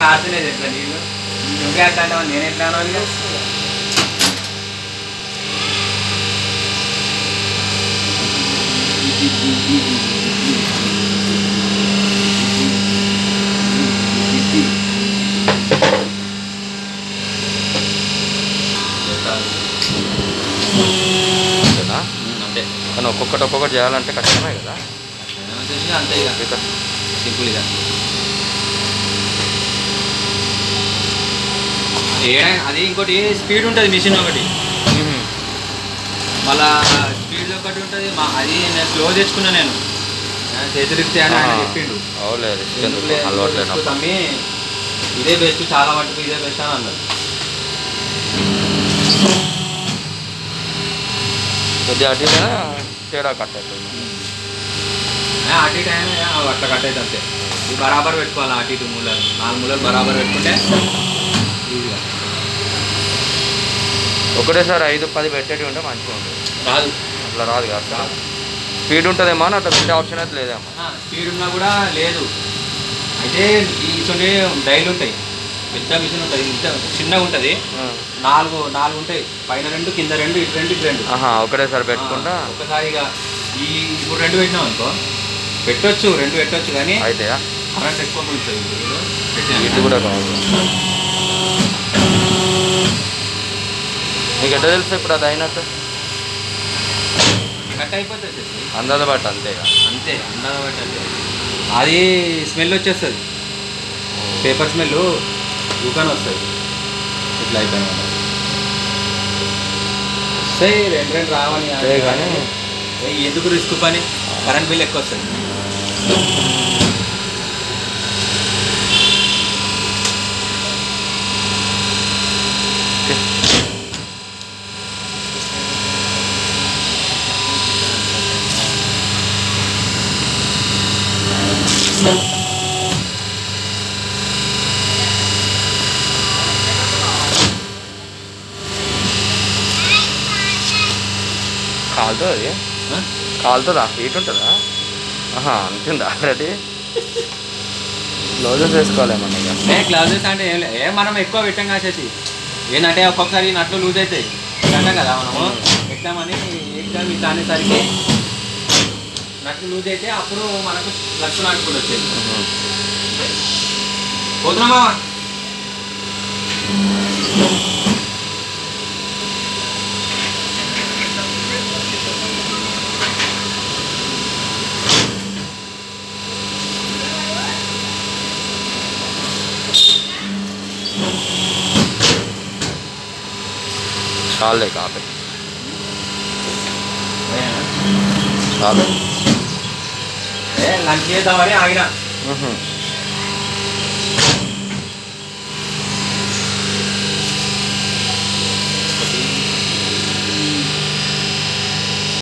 కారుతున్నాయి ఎట్లా నీళ్ళు నువ్వే అట్లా అంటావా నేను ఎట్లా అనాలి ఇక? అంతేనా ఉమ్, అంతే కానీ ఒక్కొక్కటి ఒక్కొక్కటి చేయాలంటే కష్టమే కదా ఏమో చేసినా అంతే ఇక ఇక సింపుల్ ఇక ఏడైనా అది ఇంకోటి స్పీడ్ ఉంటుంది మిషన్ ఒకటి మ్మ్. మళ్ళా స్పీడ్ ఒకటి ఉంటుంది మా అది నేను స్లో తెచ్చుకున్నా నేను చేతిరిస్తే అని ఆయన ఆ. చెప్పిండు అవులే రిస్క్ ఎందుకు ఎందుకులే, అలవాటు ఎందుకు లేనప్పుడు తమ్మి ఇదే బెస్ట్ చాలా మటుకు ఇదే బెస్ట్ అని అన్నారు కొద్దిగా అటు ఇటుగా తేడా కట్టేస్తుంది ఆ, అటు ఇటు అయినా ఆ, అట్లా కట్ అయితే అంతే ఇది బరాబర్ పెట్టుకోవాలి అటు ఇటు మూలలు నాలుగు మూలలు బరాబర్ పెట్టుకుంటే ఈజీగా ఒకటేసారి ఐదు పది పెట్టేటి ఉంటే మంచిగా ఉంటుంది రాదు అట్లా రాదు కదా స్పీడ్ ఉంటుందేమో అని అట్లా పెట్టే ఆప్షన్ అయితే లేదేమో ఆ, స్పీడ్ ఉన్నా కూడా లేదు అయితే ఇటువంటి డైలు ఉంటాయి పెద్ద మిషన్ ఉంటుంది ఇంత చిన్నగా ఉంటుంది నాలుగు నాలుగు ఉంటాయి పైన రెండు కింద రెండు ఇటు రెండు ఇటు రెండు ఆహా ఒకటేసారి పెట్టుకుంటా ఆ, ఒకసారిగా ఈ ఇప్పుడు రెండు పెట్టినాం అనుకో పెట్టొచ్చు రెండు పెట్టొచ్చు కానీ అయితే కరెంట్ ఎక్కువ పడుతుంది ఇది కూడా కాదు నీకు ఎట్లా తెలుసు ఇప్పుడు అది అయినట్టు కట్ అయిపోతుంది శశి. అందాజ బట్టి అంతే ఇక. అంతే అందాజ బట్టి అంతే అది స్మెల్ వచ్చేస్తుంది పేపర్ స్మెల్ దుకాణం వస్తుంది ఇట్లా అయిపోయిన వస్తాయి రెండు రెండు రావని అంతే కానీ ఏ, ఎందుకు రిస్క్ పని కరెంట్ బిల్ ఎక్కువ వస్తుంది కాలుతుంది అది ఆ? కాలుతుందా హీట్ ఉంటుందా ఆహా అంతుందా ఆల్రెడీ గ్లౌజెస్ వేసుకోవాలేమన్నా ఇక ఏ గ్లౌజెస్ అంటే ఏం లే ఏ మనం ఎక్కువ పెట్టాం కాసేసి ఏంటంటే ఒక్కొక్కసారి నట్లు లూజ్ అవుతాయి అంటాం కదా మనము పెట్టామని ఎగ్జామ్ ఇట్లా అనేసరికి నట్లు లూజ్ అయితే అప్పుడు మనకు నట్లు నాటుకుంటూ వచ్చేది మ్మ్. పోతున్నామా చాలే కాపే చాలు ఏ లంచ్ చేద్దామని ఆగిన మ్మ్.